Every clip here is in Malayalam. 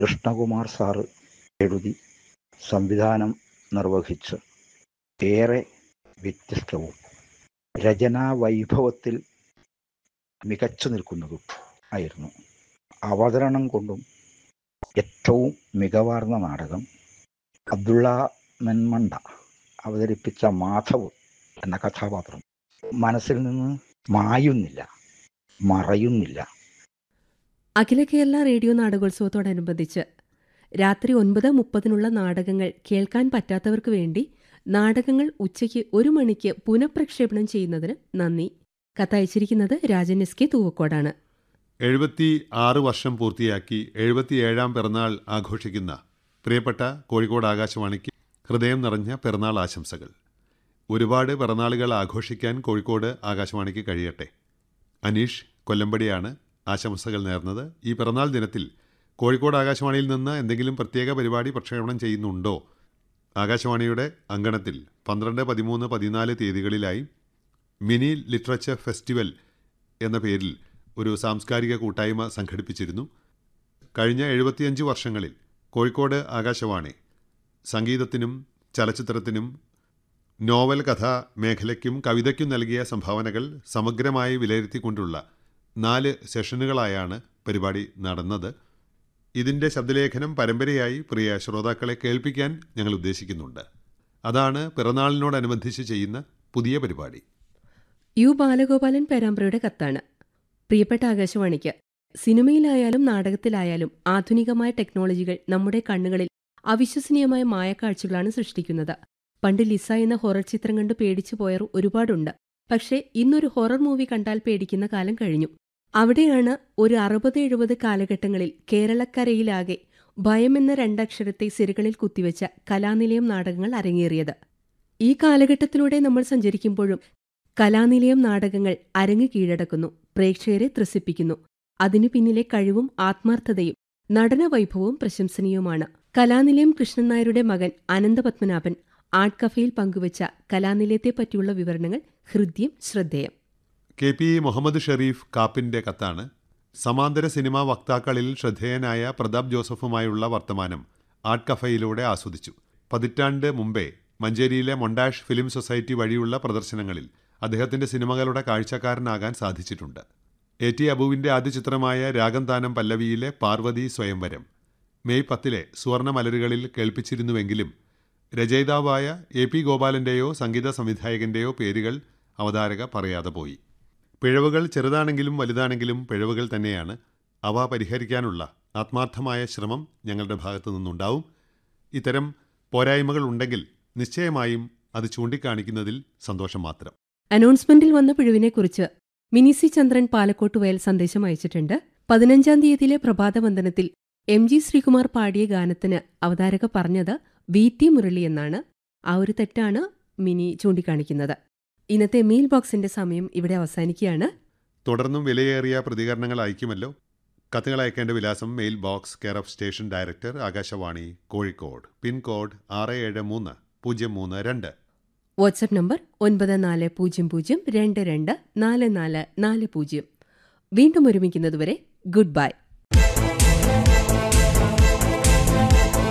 കൃഷ്ണകുമാർ സാറ് എഴുതി സംവിധാനം നിർവഹിച്ച് ഏറെ വ്യത്യസ്തവും രചനാ വൈഭവത്തിൽ മികച്ചു നിൽക്കുന്നതും ആയിരുന്നു അവതരണം കൊണ്ടും ഏറ്റവും മികവാർന്ന നാടകം അബ്ദുള്ള മെൻമണ്ട അവതരിപ്പിച്ച മാധവ് എന്ന കഥാപാത്രം മനസ്സിൽ നിന്ന് മായുന്നില്ല മറയുന്നില്ല അഖില കേരള റേഡിയോ നാടകോത്സവത്തോടനുബന്ധിച്ച് രാത്രി ഒൻപത് മുപ്പതിനുള്ള നാടകങ്ങൾ കേൾക്കാൻ പറ്റാത്തവർക്ക് വേണ്ടി നാടകങ്ങൾ ഉച്ചയ്ക്ക് ഒരു മണിക്ക് പുനഃപ്രക്ഷേപണം ചെയ്യുന്നതിന് നന്ദി കത്തയച്ചിരിക്കുന്നത് രാജൻ എസ് കെ തൂവക്കോടാണ് എഴുപത്തി ആറ് വർഷം പൂർത്തിയാക്കി എഴുപത്തിയേഴാം പിറന്നാൾ ആഘോഷിക്കുന്ന പ്രിയപ്പെട്ട കോഴിക്കോട് ആകാശവാണിക്ക് ഹൃദയം നിറഞ്ഞ പിറന്നാൾ ആശംസകൾ ഒരുപാട് പിറന്നാളുകൾ ആഘോഷിക്കാൻ കോഴിക്കോട് ആകാശവാണിക്ക് കഴിയട്ടെ അനീഷ് കൊല്ലമ്പടിയാണ് ആശംസകൾ നേർന്നത് ഈ പിറന്നാൾ ദിനത്തിൽ കോഴിക്കോട് ആകാശവാണിയിൽ നിന്ന് എന്തെങ്കിലും പ്രത്യേക പരിപാടി പ്രക്ഷേപണം ചെയ്യുന്നുണ്ടോ ആകാശവാണിയുടെ അങ്കണത്തിൽ പന്ത്രണ്ട് പതിമൂന്ന് പതിനാല് തീയതികളിലായി മിനി ലിറ്ററേച്ചർ ഫെസ്റ്റിവൽ എന്ന പേരിൽ ഒരു സാംസ്കാരിക കൂട്ടായ്മ സംഘടിപ്പിച്ചിരുന്നു കഴിഞ്ഞ എഴുപത്തിയഞ്ച് വർഷങ്ങളിൽ കോഴിക്കോട് ആകാശവാണി സംഗീതത്തിനും ചലച്ചിത്രത്തിനും നോവൽ കഥാ മേഖലയ്ക്കും കവിതയ്ക്കും നൽകിയ സംഭാവനകൾ സമഗ്രമായി വിലയിരുത്തിക്കൊണ്ടുള്ള നാല് സെഷനുകളായാണ് പരിപാടി നടന്നത് ഇതിൻ്റെ ശബ്ദലേഖനം പരമ്പരയായി പ്രിയ ശ്രോതാക്കളെ കേൾപ്പിക്കാൻ ഞങ്ങൾ ഉദ്ദേശിക്കുന്നുണ്ട് അതാണ് പിറന്നാളിനോടനുബന്ധിച്ച് ചെയ്യുന്ന പുതിയ പരിപാടി യു ബാലഗോപാലൻ പേരാമ്പ്രയുടെ കത്താണ് പ്രിയപ്പെട്ട ആകാശവാണിക്ക് സിനിമയിലായാലും നാടകത്തിലായാലും ആധുനികമായ ടെക്നോളജികൾ നമ്മുടെ കണ്ണുകളിൽ അവിശ്വസനീയമായ മായക്കാഴ്ചകളാണ് സൃഷ്ടിക്കുന്നത് പണ്ട് ലിസ എന്ന ഹൊറർ ചിത്രം കണ്ട് പേടിച്ചു പോയർ ഒരുപാടുണ്ട് പക്ഷേ ഇന്നൊരു ഹൊറർ മൂവി കണ്ടാൽ പേടിക്കുന്ന കാലം കഴിഞ്ഞു അവിടെയാണ് ഒരു അറുപത് എഴുപത് കാലഘട്ടങ്ങളിൽ കേരളക്കരയിലാകെ ഭയം എന്ന രണ്ടക്ഷരത്തെ സിരകളിൽ കുത്തിവെച്ച കലാനിലയം നാടകങ്ങൾ അരങ്ങേറിയത് ഈ കാലഘട്ടത്തിലൂടെ നമ്മൾ സഞ്ചരിക്കുമ്പോഴും കലാനിലയം നാടകങ്ങൾ അരങ്ങ് കീഴടക്കുന്നു പ്രേക്ഷകരെ ത്രസിപ്പിക്കുന്നു അതിനു പിന്നിലെ കഴിവും ആത്മാർത്ഥതയും നടനവൈഭവവും പ്രശംസനീയവുമാണ് കലാനിലയം കൃഷ്ണൻ നായരുടെ മകൻ അനന്തപത്മനാഭൻ ആർട്ട് കഫയിൽ പങ്കുവച്ച കലാനിലയത്തെപ്പറ്റിയുള്ള വിവരണങ്ങൾ ഹൃദ്യം ശ്രദ്ധേയം കെ പി മുഹമ്മദ് ഷെരീഫ് കാപ്പിൻ്റെ കത്താണ് സമാന്തര സിനിമാ വക്താക്കളിൽ ശ്രദ്ധേയനായ പ്രതാപ് ജോസഫുമായുള്ള വർത്തമാനം ആർട്ട് കഫയിലൂടെ ആസ്വദിച്ചു പതിറ്റാണ്ട് മുമ്പേ മഞ്ചേരിയിലെ മൊണ്ടാഷ് ഫിലിം സൊസൈറ്റി വഴിയുള്ള പ്രദർശനങ്ങളിൽ അദ്ദേഹത്തിന്റെ സിനിമകളുടെ കാഴ്ചക്കാരനാകാൻ സാധിച്ചിട്ടുണ്ട് എ ടി അബുവിന്റെ ആദ്യ ചിത്രമായ രാഗം താനം പല്ലവിയിലെ പാർവതി സ്വയംവരം മെയ് പത്തിലെ സുവർണ മലരുകളിൽ കേൾപ്പിച്ചിരുന്നുവെങ്കിലും രചയിതാവായ എ പി ഗോപാലന്റെയോ സംഗീത സംവിധായകന്റെയോ പേരുകൾ അവതാരക പറയാതെ പോയി പിഴവുകൾ ചെറുതാണെങ്കിലും വലുതാണെങ്കിലും പിഴവുകൾ തന്നെയാണ് അവ പരിഹരിക്കാനുള്ള ആത്മാർത്ഥമായ ശ്രമം ഞങ്ങളുടെ ഭാഗത്തു നിന്നുണ്ടാവും ഇത്തരം പോരായ്മകൾ ഉണ്ടെങ്കിൽ നിശ്ചയമായും അത് ചൂണ്ടിക്കാണിക്കുന്നതിൽ സന്തോഷം മാത്രം അനൗൺസ്മെന്റിൽ വന്ന പിഴവിനെക്കുറിച്ച് മിനിസി ചന്ദ്രൻ പാലക്കോട്ട് വയൽ സന്ദേശം അയച്ചിട്ടുണ്ട് പതിനഞ്ചാം തീയതിയിലെ പ്രഭാതവന്ദനത്തിൽ എം ജി ശ്രീകുമാർ പാടിയ ഗാനത്തിന് അവതാരക പറഞ്ഞത് വി ടി മുരളി എന്നാണ് ആ ഒരു തെറ്റാണ് മിനി ചൂണ്ടിക്കാണിക്കുന്നത് ഇന്നത്തെ മെയിൽ ബോക്സിന്റെ സമയം ഇവിടെ അവസാനിക്കുകയാണ് തുടർന്നും വിലയേറിയ പ്രതികരണങ്ങൾ അയക്കുമല്ലോ കത്തുകൾ അയക്കേണ്ട വിലാസം mail box care of station director Akashvani Kozhikode pin code ആറ് ഏഴ് മൂന്ന് പൂജ്യം മൂന്ന് രണ്ട് വാട്സ്ആപ്പ് നമ്പർ ഒൻപത് നാല് പൂജ്യം പൂജ്യം രണ്ട് രണ്ട് നാല് നാല് നാല് പൂജ്യം വീണ്ടും ഒരുമിക്കുന്നതുവരെ ഗുഡ് ബൈ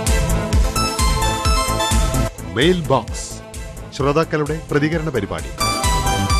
മെയിൽ ബോക്സ് ശ്രോതാക്കളുടെ പ്രതികരണ പരിപാടി